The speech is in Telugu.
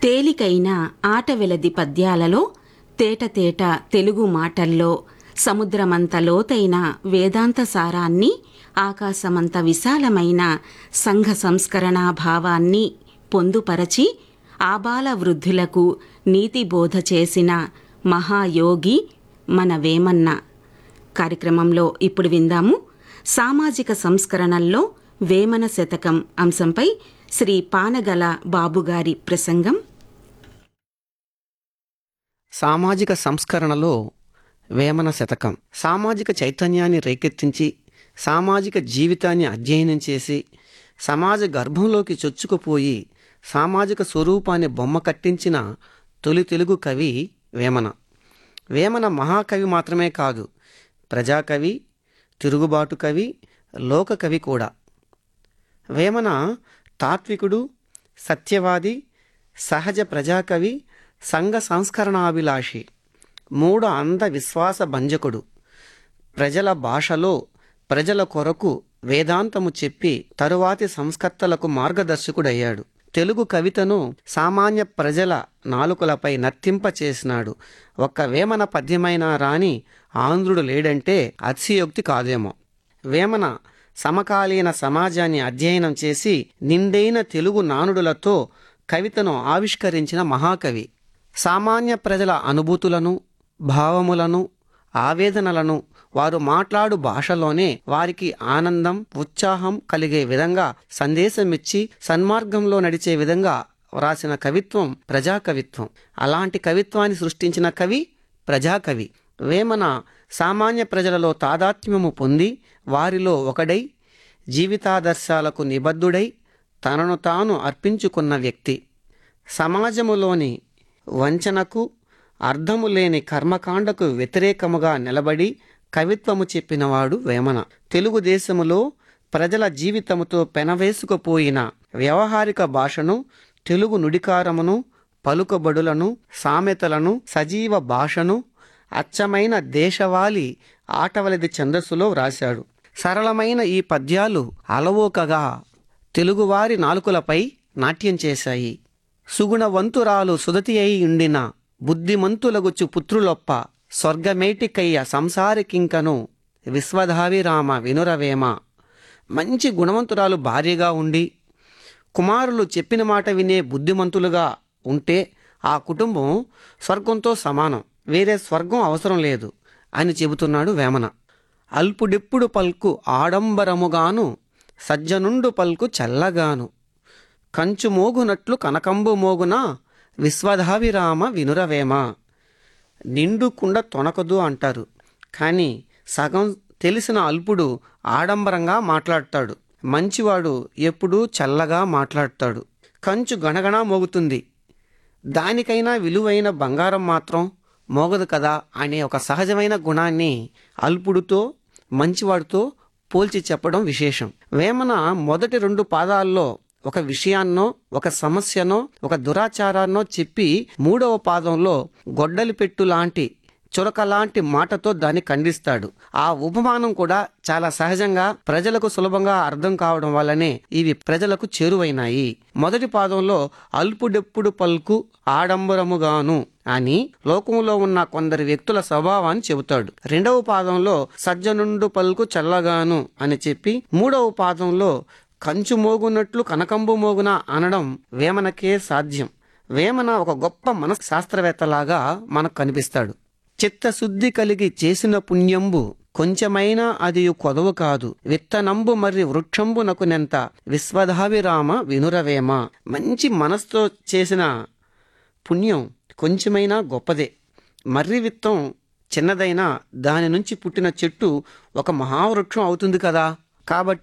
తేలికైన ఆటవెలది పద్యాలలో తేటతేట తెలుగు మాటల్లో సముద్రమంత లోతైన వేదాంత సారాన్ని ఆకాశమంత విశాలమైన సంఘ సంస్కరణా భావాన్ని పొందుపరచి ఆబాల వృద్ధులకు నీతి బోధ చేసిన మహాయోగి మన వేమన్న కార్యక్రమంలో ఇప్పుడు విందాము సామాజిక సంస్కరణల్లో వేమన శతకం అంశంపై శ్రీ పానగల బాబుగారి ప్రసంగం సామాజిక సంస్కరణలో వేమన శతకం సామాజిక చైతన్యాన్ని రేకెత్తించి సామాజిక జీవితాన్ని అధ్యయనం చేసి సమాజ గర్భంలోకి చొచ్చుకుపోయి సామాజిక స్వరూపాన్ని బొమ్మ కట్టించిన తొలి తెలుగు కవి వేమన వేమన మహాకవి మాత్రమే కాదు ప్రజాకవి తిరుగుబాటు కవి లోకకవి కూడా వేమన తాత్వికుడు సత్యవాది సహజ ప్రజాకవి సంఘ సంస్కరణాభిలాషి మూఢ అంధ విశ్వాస భంజకుడు ప్రజల భాషలో ప్రజల కొరకు వేదాంతము చెప్పి తరువాతి సంస్కర్తలకు మార్గదర్శకుడయ్యాడు తెలుగు కవితను సామాన్య ప్రజల నాలుకలపై నర్తింపచేసినాడు ఒక్క వేమన పద్యమైన రాని ఆంధ్రుడు లేడంటే అతిశయోక్తి కాదేమో వేమన సమకాలీన సమాజాన్ని అధ్యయనం చేసి నిండైన తెలుగు నానుడులతో కవితను ఆవిష్కరించిన మహాకవి సామాన్య ప్రజల అనుభూతులను భావములను ఆవేదనలను వారు మాట్లాడు భాషలోనే వారికి ఆనందం ఉత్సాహం కలిగే విధంగా సందేశమిచ్చి సన్మార్గంలో నడిచే విధంగా వ్రాసిన కవిత్వం ప్రజాకవిత్వం అలాంటి కవిత్వాన్ని సృష్టించిన కవి ప్రజాకవి వేమన సామాన్య ప్రజలలో తాదాత్మ్యము పొంది వారిలో ఒకడై జీవితాదర్శాలకు నిబద్ధుడై తనను తాను అర్పించుకున్న వ్యక్తి సమాజములోని వంచనకు అర్థము లేని కర్మకాండకు వ్యతిరేకముగా నిలబడి కవిత్వము చెప్పినవాడు వేమన తెలుగుదేశములో ప్రజల జీవితముతో పెనవేసుకుపోయిన వ్యవహారిక భాషను తెలుగు నుడికారమును పలుకబడులను సామెతలను సజీవ భాషను అచ్చమైన దేశవాళి ఆటవలది ఛందస్సులో వ్రాశాడు సరళమైన ఈ పద్యాలు అలవోకగా తెలుగువారి నాలుకలపై నాట్యం చేశాయి సుగుణవంతురాలు సుదతి అయి ఉండిన బుద్ధిమంతులగుచు పుత్రులొప్ప స్వర్గమేటికయ్య సంసారికింకను విశ్వధావిరామ వినురవేమ మంచి గుణవంతురాలు భార్యగా ఉండి కుమారులు చెప్పిన మాట వినే బుద్ధిమంతులుగా ఉంటే ఆ కుటుంబం స్వర్గంతో సమానం వేరే స్వర్గం అవసరం లేదు అని చెబుతున్నాడు వేమన అల్పుడెప్పుడు పల్కు ఆడంబరముగాను సజ్జనుండు పల్కు చల్లగాను కంచు మోగునట్లు కనకంబు మోగున విశ్వధావిరామ వినురవేమ నిండు కుండ తొనకదు అంటారు కానీ సగం తెలిసిన అల్పుడు ఆడంబరంగా మాట్లాడతాడు మంచివాడు ఎప్పుడూ చల్లగా మాట్లాడతాడు కంచు గణగణ మోగుతుంది దానికైనా విలువైన బంగారం మాత్రం మోగదు కదా అనే ఒక సహజమైన గుణాన్ని అల్పుడుతో మంచివాడితో పోల్చి చెప్పడం విశేషం వేమన మొదటి రెండు పాదాల్లో ఒక విషయాన్నో ఒక సమస్యనో ఒక దురాచారాన్నో చెప్పి మూడవ పాదంలో గొడ్డలి పెట్టు లాంటి చురక లాంటి మాటతో దాన్ని ఖండిస్తాడు ఆ ఉపమానం కూడా చాలా సహజంగా ప్రజలకు సులభంగా అర్థం కావడం వల్లనే ఇవి ప్రజలకు చేరువైనాయి మొదటి పాదంలో అల్పుడెప్పుడు పల్కు ఆడంబరముగాను అని లోకంలో ఉన్న కొందరి వ్యక్తుల స్వభావాన్ని చెబుతాడు రెండవ పాదంలో సజ్జనుండు పలుకు చల్లగాను అని చెప్పి మూడవ పాదంలో కంచు మోగునట్లు కనకంబు మోగున అనడం వేమనకే సాధ్యం వేమన ఒక గొప్ప మనశాస్త్రవేత్తలాగా మనకు కనిపిస్తాడు చిత్తశుద్ధి కలిగి చేసిన పుణ్యంబు కొంచెమైనా అది కొదవు కాదు విత్తనంబు మరి వృక్షంబునకు నెంత విశ్వధావిరామ వినురవేమ మంచి మనసుతో చేసిన పుణ్యం కొంచెమైనా గొప్పదే మర్రి విత్తం చిన్నదైనా దాని నుంచి పుట్టిన చెట్టు ఒక మహావృక్షం అవుతుంది కదా కాబట్టి